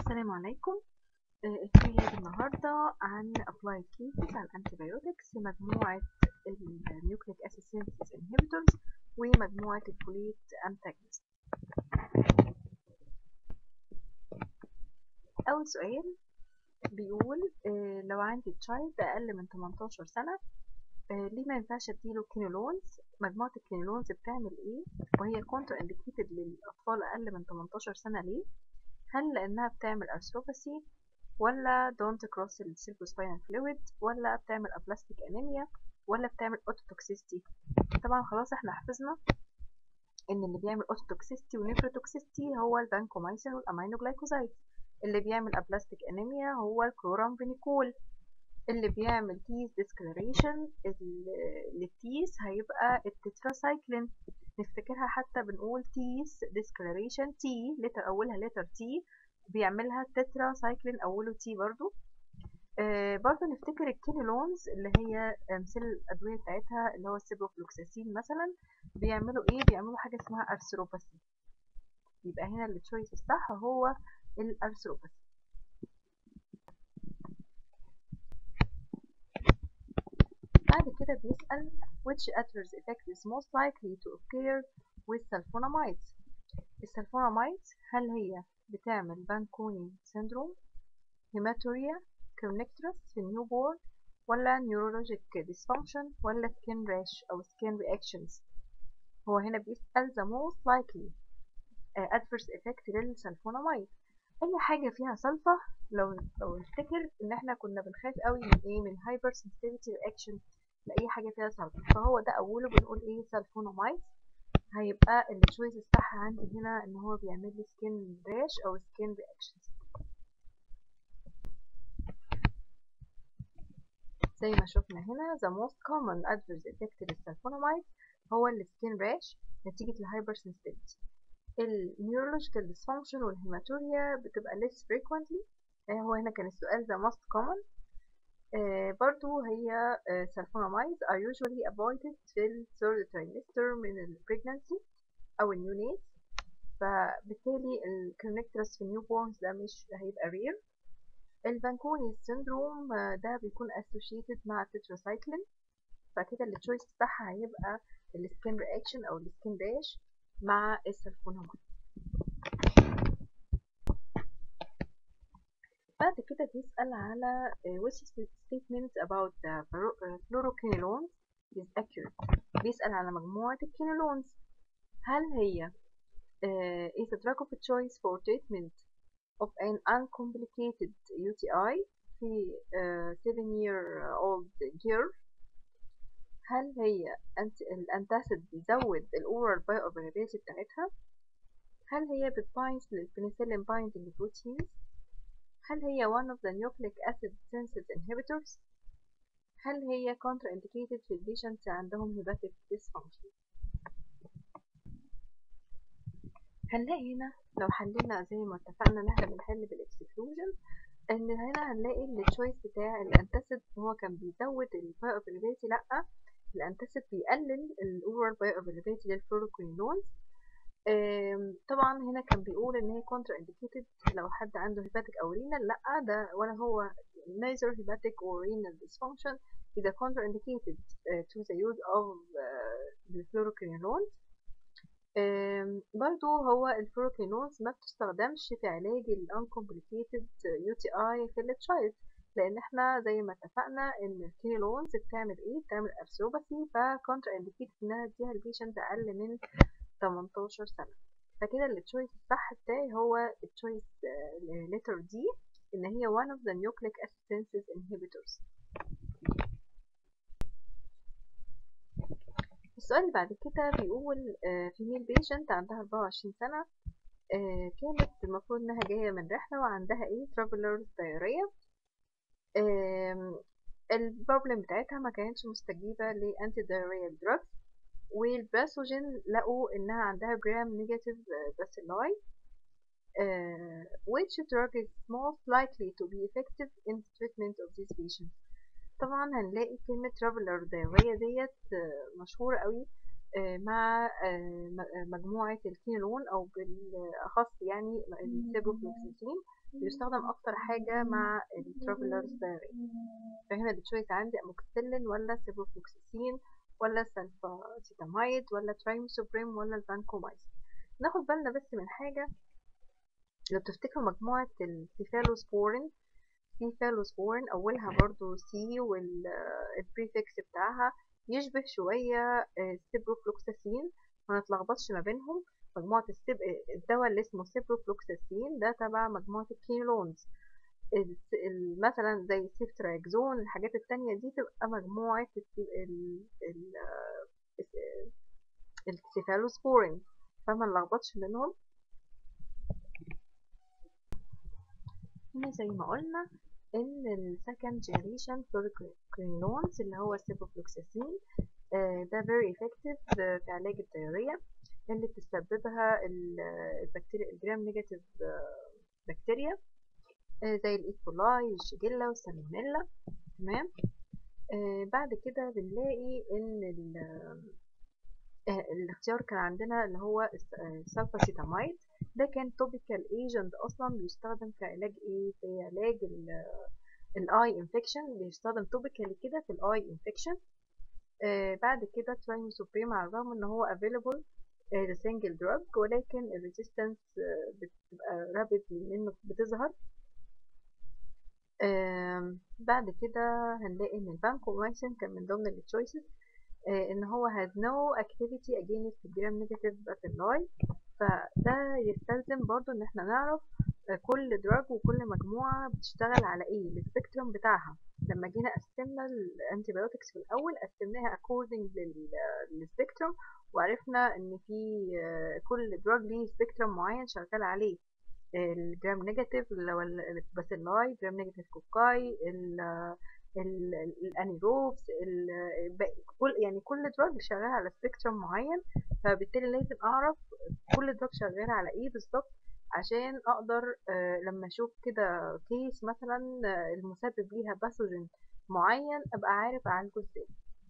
السلام عليكم الفيديو النهاردة عن applied cases عن antibiotics في مجموعة ال nucleic acid synthesis inhibitors ومجموعة الفوليت antagonist أول سؤال بيقول لو عندي child أقل من 18 سنة ليه ما ينفعش اديله كينولونز مجموعة الكينولونز بتعمل ايه وهي كونتر انديكيتد للأطفال أقل من 18 سنة ليه هل لأنها بتعمل أرثروباثي ولا don't cross the cerebrospinal fluid ولا بتعمل aplastic anemia ولا بتعمل ototoxicity طبعا خلاص احنا حفظنا ان اللي بيعمل ototoxicity ونيفروتوكسيستي هو الفانكومايسين والامينوجلايكوزايد اللي بيعمل aplastic anemia هو الكلورامفينيكول اللي بيعمل تيز ديسكلريشن للتيز هيبقى التتراسايكلين نفتكرها حتى بنقول تيز ديسكلريشن تي لتر اولها لتر تي بيعملها تترا سايكلين اوله تي برضو آه برضو نفتكر الكينولونز اللي هي مثل الادويه بتاعتها اللي هو السيبروفلوكساسين مثلا بيعملوا ايه بيعملوا حاجه اسمها ارثروباثي يبقى هنا التشويس الصح هو الارثروباثي بعد كده بيسأل which adverse effect is most likely to occur with sulfonamides السلفونامايدز هل هي بتعمل بانكوني سيندروم هيماتوريا كرونكترس في النيو بورن ولا نيورولوجيك ديسفانكشن ولا سكين راش او سكين رياكشنز هو هنا بيسأل the most likely uh, adverse effect للسلفونامايد اي حاجة فيها سلفة لو لو نفتكر ان احنا كنا بنخاف قوي من ايه من هايبر سنسيتيفيتي رياكشن لاي حاجة فيها سلفة فهو ده اوله بنقول ايه سلفونامايد هيبقى التشويس الصح عندي هنا ان هو بيعمل لي سكين راش او سكين رياكشنز زي ما شفنا هنا the most common adverse effect للسلفونامايد هو السكين راش نتيجة الهايبر سنسيتيفيتي النيورولوجيكال ديسفانكشن والهيماتوريا بتبقى less frequently هو هنا كان السؤال the most common آه برضو هي سلفونامايد are usually avoided في ال third trimester من ال pregnancy أو النيونيت فبالتالي الكونكترس في النيو بورنز ده مش هيبقى rare الفانكوني سيندروم ده بيكون associated مع التتراسايكلين فكده التشويس الصح هيبقى السكين رياكشن أو السكين راش مع السلفونامايد بعد كده بيسأل على which statements about the fluoroquinolones is accurate بيسأل على مجموعة الكينولونز هل هي uh, is a drug of choice for treatment of an uncomplicated UTI في uh, 7 year old girl هل هي الانتاسيد بيزود الاورال بايو افيلابيلتي بتاعتها هل هي بتبايند للبنسلين بايندنج بروتينز هل هي one of the nucleic acid synthesis inhibitors هل هي contraindicated في البيشنتس عندهم hepatic dysfunction هنلاقي هنا لو حلينا زي ما اتفقنا ان احنا بنحل بالاكسكلوجن ان هنا هنلاقي التشويس بتاع الانتاسيد هو كان بيزود البايو افيلابيلتي لا الانتاسيد بيقلل الاورال بايو افيلابيلتي للفلوروكوينولز طبعا هنا كان بيقول ان هي كونتر انديكيتد لو حد عنده هيباتيك او رينال لا ده ولا هو neither hepatic or renal dysfunction is a contraindicated uh, to the use of uh, the fluoroquinolones برضو هو الفلوروكينولز ما بتستخدمش في علاج ال uncomplicated UTI في التشايلد لان احنا زي ما اتفقنا ان الكينولونز بتعمل ايه بتعمل ارثروباثي فكونتر انديكيتد انها تديها البيشنت اقل من 18 سنة فكده التشويس الصح بتاعي هو التشويس letter دي ان هي one of the nucleic acid synthesis inhibitors السؤال اللي بعد كده بيقول female patient عندها 24 سنة كانت المفروض انها جاية من رحلة وعندها ايه travelers diarrhea البروبلم بتاعتها ما كانتش مستجيبة ل anti diarrheal drugs والباثوجين لقوا انها عندها جرام نيجاتيف bacilli uh, which drug is most likely to be effective in the treatment of these patients طبعا هنلاقي كلمة traveler diarrhea ديت مشهورة قوي مع مجموعة الكينولون أو بالأخص يعني السيبروفلوكسيسين بيستخدم أكتر حاجة مع الترافلرز دايري فهنا التشويس عندي أموكسيلين ولا سيبروفلوكسيسين ولا سلفاسيتامايد ولا ترايموسوبريم ولا الفانكومايسين ناخد بالنا بس من حاجة لو تفتكروا مجموعة السيفالوسبورين سيفالوسبورين أولها برضو سي والبريفكس بتاعها يشبه شوية السيبروفلوكساسين ما نتلخبطش ما بينهم مجموعة السيب... الدواء اللي اسمه سيبروفلوكساسين ده تبع مجموعة الكينولونز مثلا زي السيفتراكزون الحاجات التانية دي تبقى مجموعة السيفالوسبورين فما نلخبطش بينهم هنا زي ما قلنا ان السكند جنريشن فلوريكرينونز اللي هو السيبوفلوكساسين ده very effective في علاج الديارية اللي بتسببها البكتيريا الجرام نيجاتيف بكتيريا زي الايكولاي الشيجيلا والسالمونيلا تمام بعد كده بنلاقي ان الاختيار كان عندنا اللي هو السلفاسيتامايد ده كان توبيكال ايجنت اصلا بيستخدم في علاج ايه في علاج الاي انفكشن بيستخدم توبيكالي كده في الاي انفكشن آه بعد كده ترايموسوبريم على الرغم ان هو افيلبل ده سنجل دراج ولكن الريزيستنس آه بتبقى رابيد منه بتظهر آه بعد كده هنلاقي ان البانكومايسين كان من ضمن التشويسز ان هو has no activity against gram negative bacilli فده يستلزم برضو ان احنا نعرف كل دراج وكل مجموعة بتشتغل على ايه السبيكتروم بتاعها لما جينا قسمنا الانتيبيوتكس في الاول قسمناها according للسبيكتروم وعرفنا ان في كل دراج ليه سبيكتروم معين شغال عليه الجرام نيجاتيف اللي هو الباسيلاي جرام نيجاتيف كوكاي الانيروبس كل يعني كل دراج شغال على سبيكتروم معين فبالتالي لازم اعرف كل دراج شغال على ايه بالظبط عشان اقدر لما اشوف كده كيس مثلا المسبب ليها باثوجين معين ابقى عارف اعالجه ازاي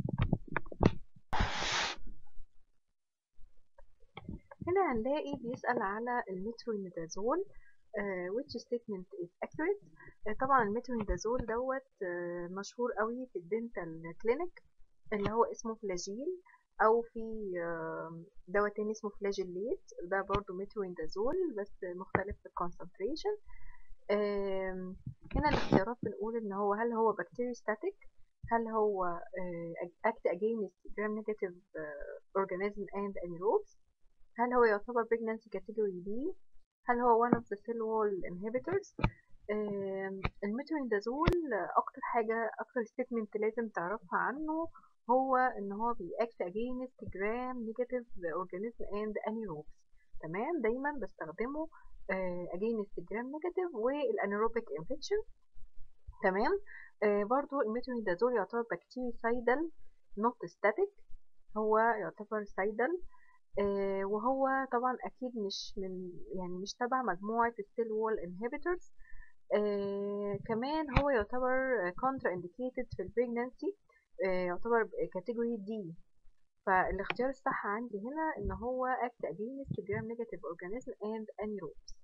هنا هنلاقي بيسأل على المترونيدازول Uh, which statement is accurate uh, طبعا المترونيدازول دوت uh, مشهور قوي في الدنتال كلينيك اللي هو اسمه فلاجيل او في دواء تاني اسمه فلاجيليت ده برضو مترونيدازول بس مختلف في الكونسنتريشن هنا الاختيارات بنقول ان هو هل هو بكتيريوستاتيك هل هو act against gram negative organism and anaerobes هل هو يعتبر pregnancy category B هل هو one of the cell wall inhibitors الميترونيدازول اكتر حاجة اكتر statement لازم تعرفها عنه هو ان هو بيأكت against gram negative organism and anaerobes تمام دايما بستخدمه against gram negative والانيروبيك infection تمام آه برضو الميترونيدازول يعتبر بكتيريسايدال not static هو يعتبر سايدال آه وهو طبعا اكيد مش من يعني مش تبع مجموعه السيل وول انهبيتورز آه كمان هو يعتبر كونترا انديكيتد في البريجنانسي آه يعتبر كاتيجوري دي فالاختيار الصح عندي هنا ان هو act against gram negative organism and anaerobes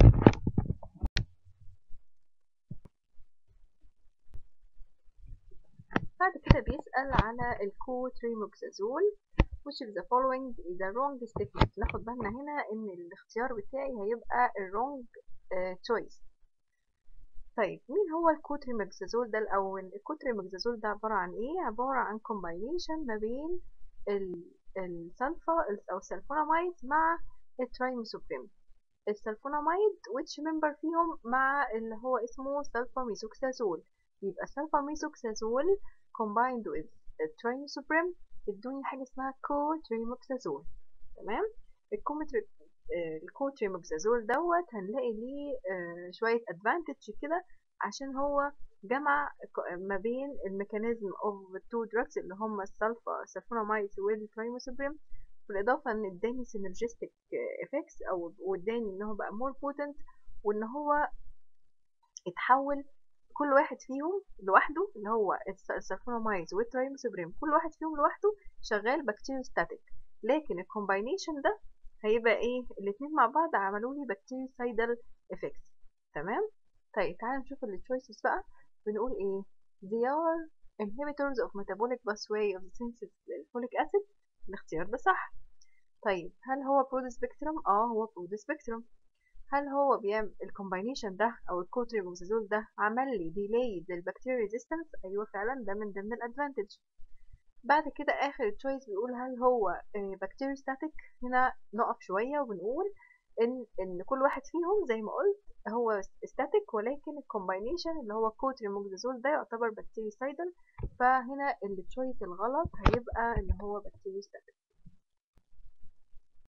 بعد كده بيسأل على الكوتريموكسازول which of the following is a wrong statement ناخد بالنا هنا ان الاختيار بتاعي هيبقى الرونج choice طيب مين هو الكوتريموكسازول ده الاول الكوتريموكسازول ده عبارة عن ايه عبارة عن combination ما بين السلفا او السلفوناميد مع الترايموسوبريم السلفوناميد which member فيهم مع اللي هو اسمه سلفا ميثوكسازول يبقى سلفا ميثوكسازول combined with الترايموسوبريم ادوني حاجة اسمها كوتريموكسازول تمام الكوتريموكسازول دوت هنلاقي ليه شوية ادفانتج كده عشان هو جمع ما بين الميكانيزم اوف تو دراجز اللي هم السلفا سلفوناميد والترايموسوبريم بالاضافه ان اداني سينرجستيك افكتس او واداني ان هو بقى مور بوتنت وان هو اتحول كل واحد فيهم لوحده اللي هو السلفوناميد والترايموسوبريم كل واحد فيهم لوحده شغال بكتيريوستاتيك لكن الكومباينيشن ده هيبقى ايه الاتنين مع بعض عملوا لي bactericidal effects تمام طيب تعالى نشوف التشويسز بقى بنقول ايه they are inhibitors of metabolic pathway of the synthesis folic acid الاختيار ده صح طيب هل هو برود سبيكترم اه هو برود سبيكترم هل هو بيعمل الكومباينيشن ده او الكوتريبوكسازول ده عمل لي ديلي للبكتيريا ريزيستنس ايوه فعلا ده من ضمن الادفانتج بعد كده اخر تشويس بيقول هل هو بكتيريا ستاتيك هنا نقف شويه وبنقول ان ان كل واحد فيهم زي ما قلت هو ستاتيك ولكن الكومباينيشن اللي هو كوتريموكسازول ده يعتبر بكتيريسايدل فهنا التشويس الغلط هيبقى اللي هو بكتيريا ستاتيك